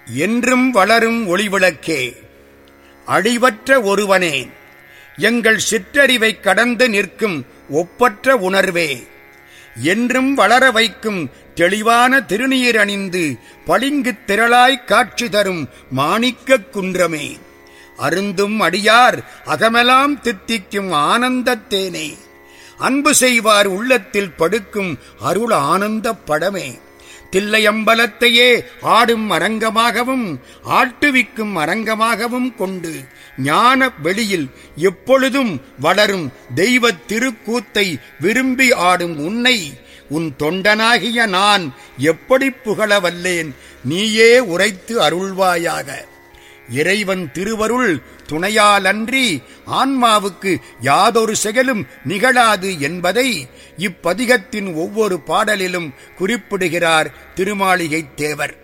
என்றும் வளரும் ஒளிவிளக்கே அழிவற்ற ஒருவனே எங்கள் சிற்றறிவைக் கடந்து நிற்கும் ஒப்பற்ற உணர்வே என்றும் வளர வைக்கும் தெளிவான திருநீர் அணிந்து பளிங்குத் திரளாய் காட்சி தரும் மாணிக்கக் குன்றமே அருந்தும் அடியார் அகமெலாம் தித்திக்கும் ஆனந்தத் தேனே அன்பு செய்வார் உள்ளத்தில் படுக்கும் அருள் ஆனந்தப் படமே தில்லையம்பலத்தையே ஆடும் அரங்கமாகவும் ஆட்டுவிக்கும் அரங்கமாகவும் கொண்டு ஞான வெளியில் எப்பொழுதும் வளரும் தெய்வத் திருக்கூத்தை விரும்பி ஆடும் உன்னை உன் தொண்டனாகிய நான் எப்படி புகழ வல்லேன் நீயே உரைத்து அருள்வாயாக இறைவன் திருவருள் துணையாலன்றி ஆன்மாவுக்கு யாதொரு செயலும் நிகழாது என்பதை இப்பதிகத்தின் ஒவ்வொரு பாடலிலும் குறிப்பிடுகிறார் திருமாளிகைத் தேவர்